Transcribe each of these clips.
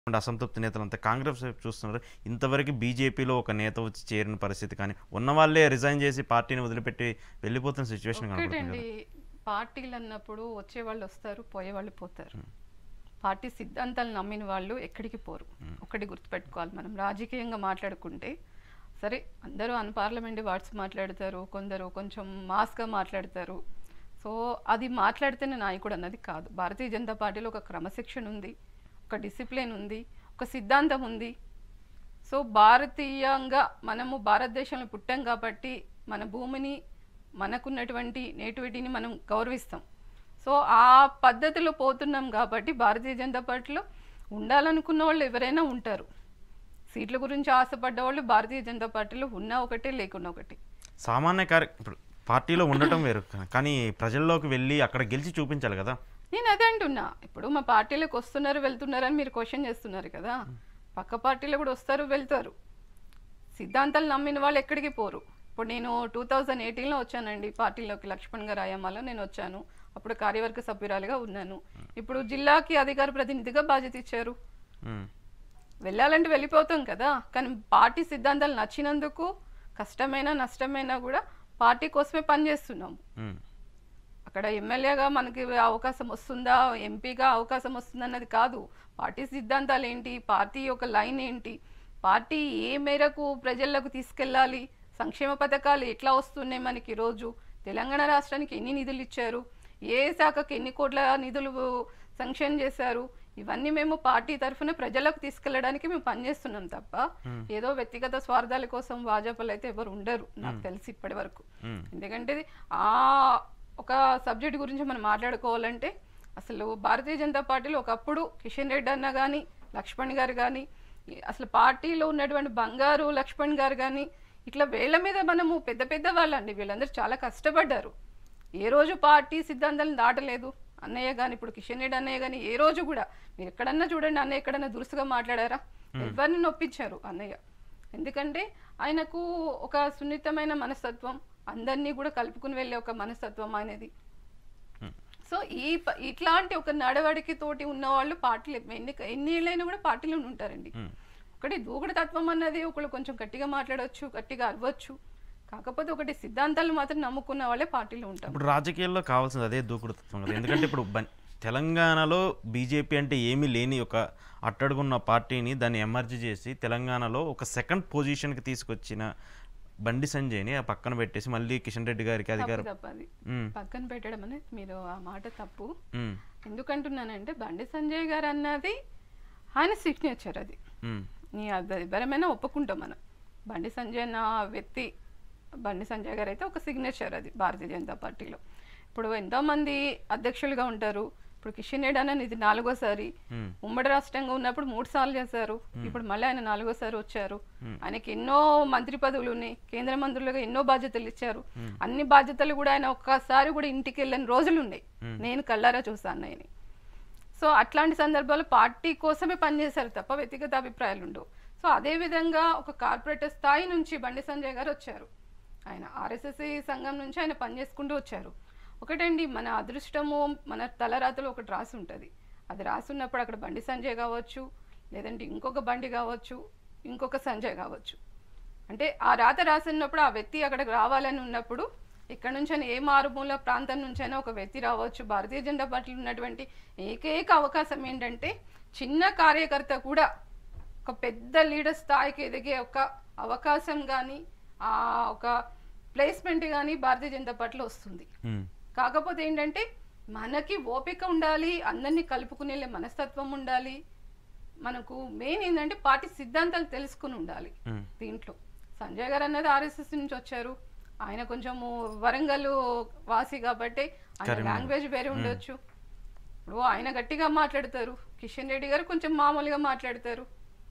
ఉండే అసంతృప్తి నేతలంతా కాంగ్రెస్ వైపు చూస్తున్నారు ఇంతవరకు బీజేపీలో ఒక నేత వచ్చి చేరిన పరిస్థితి కానీ ఉన్న వాళ్ళే రిజైన్ చేసి పార్టీని వదిలిపెట్టి వెళ్ళిపోతున్న సిచ్యువేషన్ కనబడుతుంది ఒకటండి పార్టీలు అన్నప్పుడు వచ్చే వాళ్ళు వస్తారు పోయే వాళ్ళు పోతారు పార్టీ సిద్ధాంతాలు నమ్మిన వాళ్ళు ఎక్కడికి పోరు ఒకటి గుర్తుపెట్టుకోవాలి మనం రాజకీయంగా మాట్లాడుకుంటే సరే అందరూ అన్పార్లమెంట్ వర్డ్స్ మాట్లాడతారు కొందరు కొంచెం మాస్గా మాట్లాడతారు సో అది మాట్లాడితేనే నాయకుడు అన్నది కాదు భారతీయ జనతా పార్టీలో ఒక క్రమశిక్షణ ఉంది ఒక డిసిప్లిన్ ఉంది ఒక సిద్ధాంతం ఉంది సో భారతీయంగా మనము భారతదేశంలో పుట్టాం కాబట్టి మన భూమిని మనకున్నటువంటి నేటివిటీని మనం గౌరవిస్తాం సో ఆ పద్ధతిలో పోతున్నాం కాబట్టి భారతీయ జనతా పార్టీలో ఉండాలనుకున్న వాళ్ళు ఎవరైనా ఉంటారు సీట్ల గురించి ఆశపడ్డ వాళ్ళు భారతీయ జనతా పార్టీలో ఉన్నా ఒకటే లేకున్నా ఒకటి సామాన్య కార్య ఇప్పుడు పార్టీలో ఉండటం వేరు కానీ ప్రజల్లోకి వెళ్ళి అక్కడ గెలిచి చూపించాలి కదా నేను అదే అంటున్నా ఇప్పుడు మా పార్టీలోకి వస్తున్నారు వెళ్తున్నారు అని మీరు క్వశ్చన్ చేస్తున్నారు కదా పక్క పార్టీలో కూడా వస్తారు వెళ్తారు సిద్ధాంతాలు నమ్మిన వాళ్ళు ఎక్కడికి పోరు ఇప్పుడు నేను టూ థౌజండ్ ఎయిటీన్లో వచ్చానండి పార్టీలోకి లక్ష్మణ్ గారు అయ్యమ్మలో నేను వచ్చాను అప్పుడు కార్యవర్గ సభ్యురాలుగా ఉన్నాను ఇప్పుడు జిల్లాకి అధికార ప్రతినిధిగా బాధ్యత ఇచ్చారు ఉమ్. వెళ్ళాలంటే వెళ్ళిపోతాం కదా కానీ పార్టీ సిద్ధాంతాలు నచ్చినందుకు కష్టమైనా నష్టమైనా కూడా పార్టీ కోసమే పనిచేస్తున్నాము ఉమ్. అక్కడ ఎమ్మెల్యేగా మనకి అవకాశం వస్తుందా ఎంపీగా అవకాశం వస్తుందా అన్నది కాదు పార్టీ సిద్ధాంతాలు ఏంటి పార్టీ యొక్క లైన్ ఏంటి పార్టీ ఏ మేరకు ప్రజలకు తీసుకెళ్ళాలి సంక్షేమ పథకాలు ఎట్లా వస్తున్నాయి మనకి రోజు తెలంగాణ రాష్ట్రానికి ఎన్ని నిధులు ఇచ్చారు ఏ శాఖకు ఎన్ని కోట్ల నిధులు సంక్షేమం చేశారు ఇవన్నీ మేము పార్టీ తరఫున ప్రజలకు తీసుకెళ్ళడానికి మేము పనిచేస్తున్నాం తప్ప ఏదో వ్యక్తిగత స్వార్థాల కోసం భాజపాలు అయితే ఎవరు ఉండరు నాకు తెలిసి ఇప్పటి వరకు ఉమ్. ఎందుకంటే ఇది ఆ ఒక సబ్జెక్ట్ గురించి మనం మాట్లాడుకోవాలంటే అసలు భారతీయ జనతా పార్టీలో ఒకప్పుడు కిషన్ రెడ్డి అన్న కానీ లక్ష్మణ్ గారు కానీ అసలు పార్టీలో ఉన్నటువంటి బంగారు లక్ష్మణ్ గారు కానీ ఇట్లా వీళ్ళ మీద మనము పెద్ద పెద్ద వాళ్ళండి వీళ్ళందరూ చాలా కష్టపడ్డారు ఏ రోజు పార్టీ సిద్ధాంతాలను దాటలేదు అన్నయ్య కానీ ఇప్పుడు కిషన్ రెడ్డి అన్నయ్య కానీ ఏ రోజు కూడా మీరు ఎక్కడన్నా చూడండి అన్నయ్య ఎక్కడన్నా దురుసుగా మాట్లాడారా ఎవరిని నొప్పించారు అన్నయ్య ఎందుకంటే ఆయనకు ఒక సున్నితమైన మనస్తత్వం అందరినీ కూడా కలుపుకుని వెళ్ళే ఒక మనస్తత్వం అనేది సో ఈ ప- ఇట్లాంటి ఒక నడవడికి తోటి ఉన్న వాళ్ళు పార్టీలు ఎన్ని ఎన్ని ఏళ్ళైనా కూడా పార్టీలో ఉంటారండి ఉమ్. ఒకటి దూకుడు తత్వం అన్నది ఒకళ్ళు కొంచెం గట్టిగా మాట్లాడవచ్చు గట్టిగా అరవచ్చు కాకపోతే ఒకటి సిద్ధాంతాలు మాత్రం నమ్ముకున్న వాళ్ళే పార్టీలో ఉంటారు ఇప్పుడు రాజకీయాల్లో కావాల్సింది అదే దూకుడుతత్వం కదా ఎందుకంటే ఇప్పుడు బన్- తెలంగాణలో బీజేపీ అంటే ఏమీ లేని ఒక అట్టడుగున్న పార్టీని దాన్ని ఎమర్జీ చేసి తెలంగాణలో ఒక సెకండ్ పొజిషన్కి తీసుకొచ్చిన బండి సంజయ్ని ఆ పక్కన పెట్టేసి మళ్ళీ కిషన్ రెడ్డి గారికి అధికారం తప్పు అది ఉమ్, పక్కన పెట్టడం అనేది మీరు ఆ మాట తప్పు ఉమ్, ఎందుకంటున్నానంటే బండి సంజయ్ గారు అన్నది ఆయన సిగ్నేచర్ అది ఉమ్, నీ అది ఎవరమైనా ఒప్పుకుంటాం మనం బండి సంజయ్ అన్న వ్యక్తి బండి సంజయ్ గారు అయితే ఒక సిగ్నేచర్ అది భారతీయ జనతా పార్టీలో ఇప్పుడు ఎంతోమంది అధ్యక్షులుగా ఉంటారు ఇప్పుడు కిషన్ రెడ్డి అన్న ఇది నాలుగోసారి ఉమ్, ఉమ్మడి రాష్ట్రంగా ఉన్నప్పుడు మూడు సార్లు చేశారు ఇప్పుడు మళ్ళీ ఆయన నాలుగోసారి వచ్చారు Hmm. ఆయనకి ఎన్నో మంత్రి పదవులు ఉన్నాయి కేంద్ర మంత్రులుగా ఎన్నో బాధ్యతలు ఇచ్చారు అన్ని బాధ్యతలు కూడా ఆయన ఒక్కసారి కూడా ఇంటికి వెళ్ళని రోజులు ఉన్నాయి నేను కళ్ళారా చూసాను ఆయన్ని సో అట్లాంటి సందర్భాలు పార్టీ కోసమే పనిచేశారు తప్ప వ్యక్తిగత అభిప్రాయాలు ఉండవు సో అదే విధంగా ఒక కార్పొరేటర్ స్థాయి నుంచి బండి సంజయ్ గారు వచ్చారు ఆయన ఆర్ఎస్ఎస్ సంఘం నుంచి ఆయన పనిచేసుకుంటూ వచ్చారు ఒకటండి మన అదృష్టము మన తలరాతలో ఒకటి రాసి ఉంటుంది అది రాసి ఉన్నప్పుడు అక్కడ బండి సంజయ్ కావచ్చు లేదంటే ఇంకొక బండి కావచ్చు ఇంకొక సంజయ్ కావచ్చు అంటే ఆ రాత రాసినప్పుడు ఆ వ్యక్తి అక్కడికి రావాలని ఉన్నప్పుడు ఇక్కడ నుంచి ఏ మారుమూల ప్రాంతం నుంచైనా ఒక వ్యక్తి రావచ్చు భారతీయ జనతా పార్టీలో ఉన్నటువంటి ఏకైక అవకాశం ఏంటంటే చిన్న కార్యకర్త కూడా ఒక పెద్ద లీడర్ స్థాయికి ఎదిగే ఒక అవకాశం కానీ ఆ ఒక ప్లేస్మెంట్ కానీ భారతీయ జనతా పార్టీలో వస్తుంది ఉమ్, కాకపోతే ఏంటంటే మనకి ఓపిక ఉండాలి అందరినీ కలుపుకునే మనస్తత్వం ఉండాలి మనకు మెయిన్ ఏంటంటే పార్టీ సిద్ధాంతాలు తెలుసుకుని ఉండాలి ఉమ్, దీంట్లో సంజయ్ గారు అన్నది ఆర్ఎస్ఎస్ నుంచి వచ్చారు ఆయన కొంచెము వరంగల్ వాసి కాబట్టి ఆయన కరీంనగర్. లాంగ్వేజ్ వేరే ఉండొచ్చు ఇప్పుడు ఆయన గట్టిగా మాట్లాడతారు కిషన్ రెడ్డి గారు కొంచెం మామూలుగా మాట్లాడతారు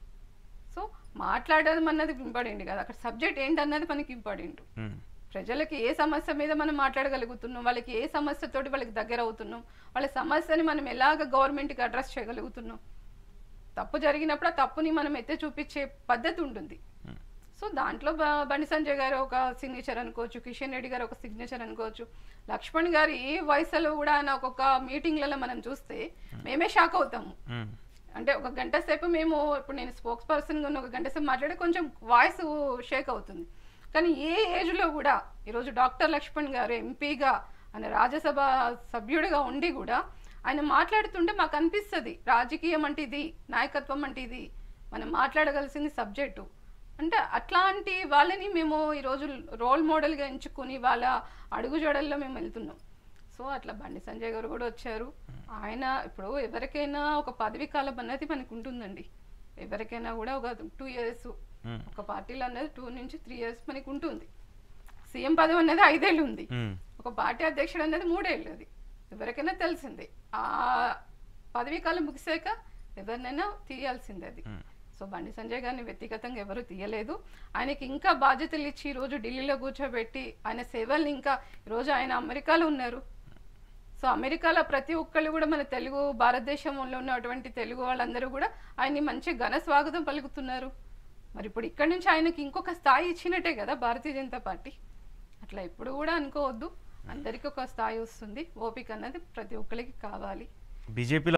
సో మాట్లాడడం అన్నది ఇంపార్టెంట్ కదా అక్కడ సబ్జెక్ట్ ఏంటన్నది మనకి ఇంపార్టెంట్ ఉమ్, ప్రజలకి ఏ సమస్య మీద మనం మాట్లాడగలుగుతున్నాం వాళ్ళకి ఏ సమస్యతోటి వాళ్ళకి దగ్గర అవుతున్నాం వాళ్ళ సమస్యని మనం ఎలాగ గవర్నమెంట్కి అడ్రస్ చేయగలుగుతున్నాం తప్పు జరిగినప్పుడు ఆ తప్పుని మనం ఎత్తి చూపించే పద్ధతి ఉంటుంది ఉమ్, సో దాంట్లో బ- బండి సంజయ్ గారు ఒక సిగ్నేచర్ అనుకోవచ్చు కిషన్ రెడ్డి గారు ఒక సిగ్నేచర్ అనుకోవచ్చు లక్ష్మణ్ గారు ఏ వయసులో కూడా ఆయన ఒక్కొక్క మీటింగ్లలో మనం చూస్తే మేమే షాక్ అవుతాము ఉమ్, అంటే ఒక గంట సేపు మేము ఇప్పుడు నేను స్పోక్స్ పర్సన్ ఒక గంట సేపు మాట్లాడి కొంచెం వాయిస్ షేక్ అవుతుంది కానీ ఏ ఏజ్లో కూడా ఈరోజు డాక్టర్ లక్ష్మణ్ గారు ఎంపీగా ఆయన రాజ్యసభ సభ్యుడిగా ఉండి కూడా ఆయన మాట్లాడుతుంటే మాకు అనిపిస్తుంది రాజకీయం అంటే ఇది నాయకత్వం అంటే ఇది మనం మాట్లాడగలిసింది సబ్జెక్టు అంటే అట్లాంటి వాళ్ళని మేము ఈరోజు రోల్ మోడల్గా ఎంచుకొని వాళ్ళ అడుగుజాడల్లో మేము వెళ్తున్నాం సో అట్లా బండి సంజయ్ గారు కూడా వచ్చారు ఆయన ఇప్పుడు ఎవరికైనా ఒక పదవి కాలం అనేది మనకు ఉంటుందండి ఎవరికైనా కూడా ఒక టూ ఇయర్స్ మ్మ్. ఒక పార్టీలో అనేది టూ నుంచి త్రీ ఇయర్స్ మనకి ఉంటుంది సీఎం పదవి అనేది ఐదేళ్ళు ఉంది మ్మ్. ఒక పార్టీ అధ్యక్షుడు అనేది మూడేళ్ళు అది ఎవరికైనా తెలిసిందే ఆ పదవీ కాలం ముగిసాక ఎవరినైనా తీయాల్సిందే అది మ్మ్. సో బండి సంజయ్ గారిని వ్యక్తిగతంగా ఎవరు తీయలేదు ఆయనకి ఇంకా బాధ్యతలు ఇచ్చి ఈ రోజు ఢిల్లీలో కూర్చోబెట్టి ఆయన సేవల్ని ఇంకా ఈరోజు ఆయన అమెరికాలో ఉన్నారు సో అమెరికాలో ప్రతి ఒక్కళ్ళు కూడా మన తెలుగు భారతదేశంలో ఉన్నటువంటి తెలుగు వాళ్ళందరూ కూడా ఆయన్ని మంచి ఘన స్వాగతం పలుకుతున్నారు మరి ఇప్పుడు ఇక్కడి నుంచి ఆయనకి ఇంకొక స్థాయి ఇచ్చినట్టే కదా భారతీయ జనతా పార్టీ అట్లా ఇప్పుడు కూడా అనుకోవద్దు అందరికీ ఒక స్థాయి వస్తుంది ఓపిక అన్నది ప్రతి ఒక్కరికి కావాలి బీజేపీలో